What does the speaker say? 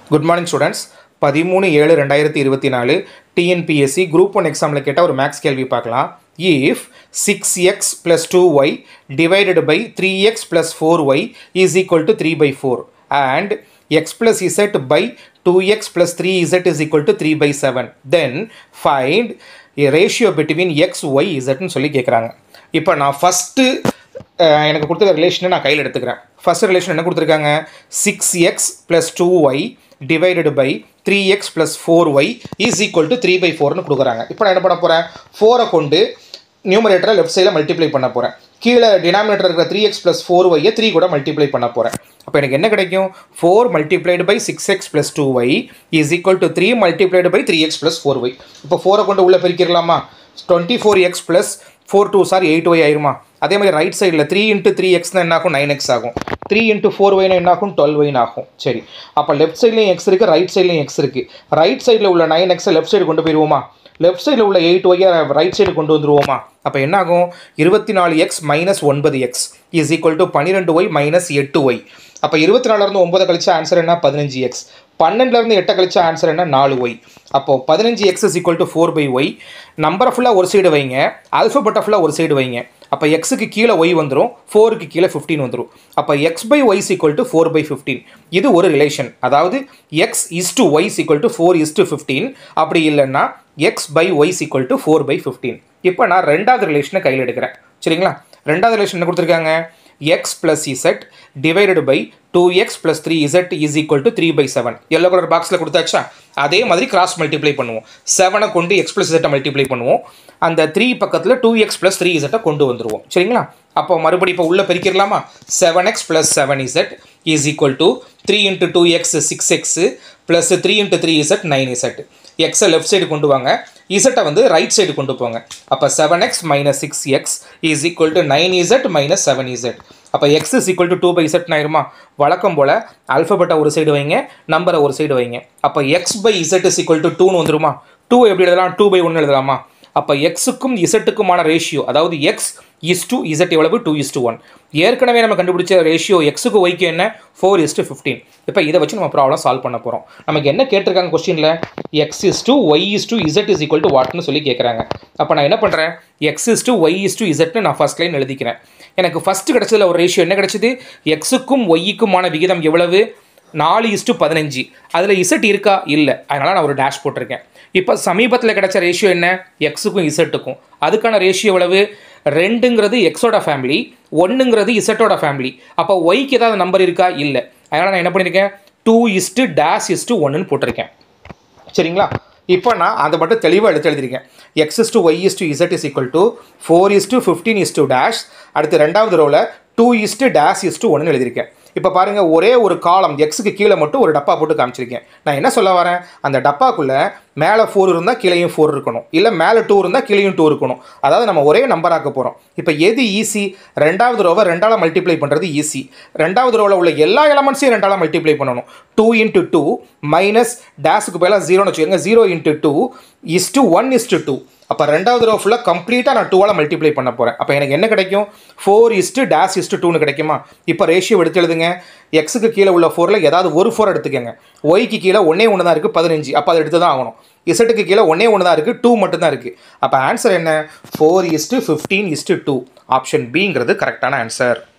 good morning students பதிமூணு ஏழு ரெண்டாயிரத்தி இருபத்தி நாலு டிஎன்பிஎஸ்சி குரூப் ஒன் எக்ஸாமில் கேட்டால் ஒரு மேக்ஸ் கேள்வி பார்க்கலாம் if six x plus two y divided by three x plus four y is equal to three by four and x plus z by two x plus three z is equal to three by seven then find ratio between x y இசட்னு சொல்லி கேட்குறாங்க இப்போ நான் first எனக்கு கொடுத்துருக்க ரிலேஷனை நான் கையில் எடுத்துக்கிறேன் ஃபர்ஸ்ட் ரிலேஷன் என்ன கொடுத்துருக்காங்க six x plus two y divided by three x plus four y is equal to three by ஃபோர்னு கொடுக்குறாங்க இப்போ நான் என்ன பண்ண போகிறேன் ஃபோரை கொண்டு நியூமரேட்டரை லெஃப்ட் சைடில் மல்டிப்ளை பண்ண போகிறேன் கீழே டினாமினேட்டர் இருக்கிற த்ரீ எக்ஸ் ப்ளஸ் ஃபோர் ஒய்யை த்ரீ கூட மல்டிப்ளை பண்ண போகிறேன் அப்போ எனக்கு என்ன கிடைக்கும் four multiplied by six x plus two y is equal to three multiplied by three x plus four y இப்போ ஃபோரை கொண்டு உள்ளே பிரிக்கிறலாமா twenty four x plus four two sir eight y ஆயிருமா அதே மாதிரி ரைட் சைடில் த்ரீ இன்ட்டு த்ரீ எக்ஸ்னா என்ன ஆகும் நைன் எக்ஸ் ஆகும் த்ரீ இன்ட்டு ஃபோர் ஒய்னா என்ன ஆகும் டுவெல் ஒய்னு ஆகும் சரி அப்போ லெஃப்ட் சைட்லையும் எக்ஸ் இருக்குது ரைட் சைட்லையும் எக்ஸ் இருக்குது ரைட் சைடில் உள்ள நைன் எக்ஸை லெஃப்ட் சைடு கொண்டு போயிடுவோமா லெஃப்ட் சைடில் உள்ள எயிட் ஒய்யை ரைட் சைடு கொண்டு வந்துருவோமா அப்போ என்ன ஆகும் இருபத்தி நாலு எக்ஸ் மைனஸ் ஒன்பது எக்ஸ் இஸ் ஈக்குவல் டு பன்னிரெண்டு ஒய் மைனஸ் எட்டு ஒய் அப்போ இருபத்தி நாலுலேருந்து ஒன்பது கழிச்ச ஆன்சர் என்ன பதினஞ்சு எக்ஸ் பன்னெண்டுலேருந்து எட்டை கழிச்ச ஆன்சர் என்ன நாலு ஒய் அப்போது பதினஞ்சு x is equal to four by y நம்பரை ஃபுல்லாக ஒரு சைடு வைங்க அல்ஃபபெட்டை ஃபுல்லாக ஒரு சைடு வைங்க அப்போ எக்ஸுக்கு கீழே ஒய் வந்துடும் ஃபோருக்கு கீழே ஃபிஃப்டீன் வந்துடும் அப்போ x by y equal to four by fifteen இது ஒரு ரிலேஷன் அதாவது x is to y equal to four is to fifteen அப்படி இல்லைன்னா x by y equal to four by fifteen இப்போ நான் ரெண்டாவது ரிலேஷனை கையில் எடுக்கிறேன் சரிங்களா ரெண்டாவது ரிலேஷன் என்ன கொடுத்துருக்காங்க x plus z divided by two x plus three z is equal to three by seven yellow colour பாக்ஸில் கொடுத்தாச்சா அதே மாதிரி கிராஸ் மல்டிப்ளை பண்ணுவோம் செவனை கொண்டு எக்ஸ் ப்ளஸ் இசட்டை மல்டிப்ளை பண்ணுவோம் அந்த த்ரீ பக்கத்தில் டூ எக்ஸ் ப்ளஸ் த்ரீ இசட்டை கொண்டு வந்துருவோம் சரிங்களா அப்போ மறுபடியும் இப்போ உள்ளே பெருக்கிடலாமா seven x plus seven z is equal to three into two x six x plus three into three z nine z எக்ஸை லெஃப்ட் சைடு கொண்டு வாங்க இசட்டை வந்து ரைட் சைடு கொண்டு போங்க அப்போ seven x minus six x is equal to nine z minus seven z அப்போ x is equal to two by Z ஆயிருமா வழக்கம் போல் அல்ஃபபெட்டை ஒரு சைடு வைங்க நம்பரை ஒரு சைடு வைங்க அப்போ x by z is equal to டூன்னு வந்துருமா டூ எப்படி எழுதலாம் டூ பை ஒன்று எழுதலாமா அப்போ எக்ஸுக்கும் இசட்டுக்குமான ரேஷியோ அதாவது எக்ஸ் இஸ் டு இசட் எவ்வளவு டூ இஸ் டு ஒன் ஏற்கனவே நம்ம கண்டுபிடிச்ச ரேஷியோ எக்ஸுக்கு ஒய்க்கு என்ன ஃபோர் இஸ் டு ஃபிஃப்டீன் இப்போ இதை வச்சு நம்ம ப்ராப்ளம் சால்வ் பண்ண போகிறோம் நமக்கு என்ன கேட்டிருக்காங்க கொஸ்டினில் x is to y is to z is equal to வாட்னு சொல்லி கேட்குறாங்க அப்போ நான் என்ன பண்ணுறேன் x is to y is to இசட்னு நான் ஃபஸ்ட் லைன் எழுதிக்கிறேன் எனக்கு ஃபஸ்ட்டு கிடச்சதில் ஒரு ரேஷியோ என்ன கிடச்சிது எக்ஸுக்கும் ஒய்க்குமான விகிதம் எவ்வளவு நாலு இஸ்டு பதினஞ்சு அதில் இசட் இருக்கா இல்லை அதனால் நான் ஒரு டேஷ் போட்டிருக்கேன் இப்போ சமீபத்தில் கிடைச்ச ரேஷியோ என்ன எக்ஸுக்கும் இசட்டுக்கும் அதுக்கான ரேஷியோ எவ்வளவு ரெண்டுங்கிறது எக்ஸோட ஃபேமிலி ஒன்றுங்கிறது இசட்டோட ஃபேமிலி அப்போ ஒய்க்கு ஏதாவது நம்பர் இருக்கா இல்லை அதனால் நான் என்ன பண்ணியிருக்கேன் டூ இஸ்ட்டு டேஷ் இஸ்ட்டு ஒன்றுன்னு போட்டிருக்கேன் சரிங்களா இப்போ நான் அதை மட்டும் தெளிவாக எடுத்து எழுதியிருக்கேன் x is to y is to z is equal to four is to fifteen is to dash அடுத்து ரெண்டாவது ரோவில் two is to dash is to ஒன்று எழுதியிருக்கேன் இப்போ பாருங்கள் ஒரே ஒரு காலம் எக்ஸுக்கு கீழே மட்டும் ஒரு டப்பா போட்டு காமிச்சிருக்கேன் நான் என்ன சொல்ல வரேன் அந்த டப்பாக்குள்ளே மேலே ஃபோர் இருந்தால் கீழேயும் ஃபோர் இருக்கணும் இல்லை மேலே டூ இருந்தால் கீழேயும் டூ இருக்கணும் அதாவது நம்ம ஒரே நம்பராக்க போகிறோம் இப்போ எது ஈஸி ரெண்டாவது ரோவை ரெண்டால் மல்டிப்ளை பண்ணுறது ஈஸி ரெண்டாவது ரோவில் உள்ள எல்லா எலமெண்ட்ஸையும் ரெண்டால் மல்டிப்ளை பண்ணணும் டூ இன்ட்டு டூ மைனஸ் டேஸுக்கு பதிலாக ஜீரோன்னு வச்சுக்கோங்க zero into two is to one is to two அப்போ ரெண்டாவது ரோ ஃபுல்லாக கம்ப்ளீட்டாக நான் டூவால் மல்டிப்ளை பண்ண போகிறேன் அப்போ எனக்கு என்ன கிடைக்கும் ஃபோர் இஸ்ட்டு டேஷ் இஸ்ட்டு டூன்னு கிடைக்குமா இப்போ ரேஷியோ எடுத்து எழுதுங்க எக்ஸுக்கு கீழே உள்ள ஃபோரில் ஏதாவது ஒரு ஃபோர் எடுத்துக்கோங்க ஒய்க்கு கீழே ஒன்றே ஒன்று தான் இருக்குது பதினஞ்சு அப்போ அதை எடுத்து தான் ஆகணும் இசட்டுக்கு கீழே ஒன்றே ஒன்று தான் இருக்குது டூ மட்டும் தான் இருக்குது அப்போ ஆன்சர் என்ன four is to fifteen is to two option பிங்கிறது கரெக்டான ஆன்சர்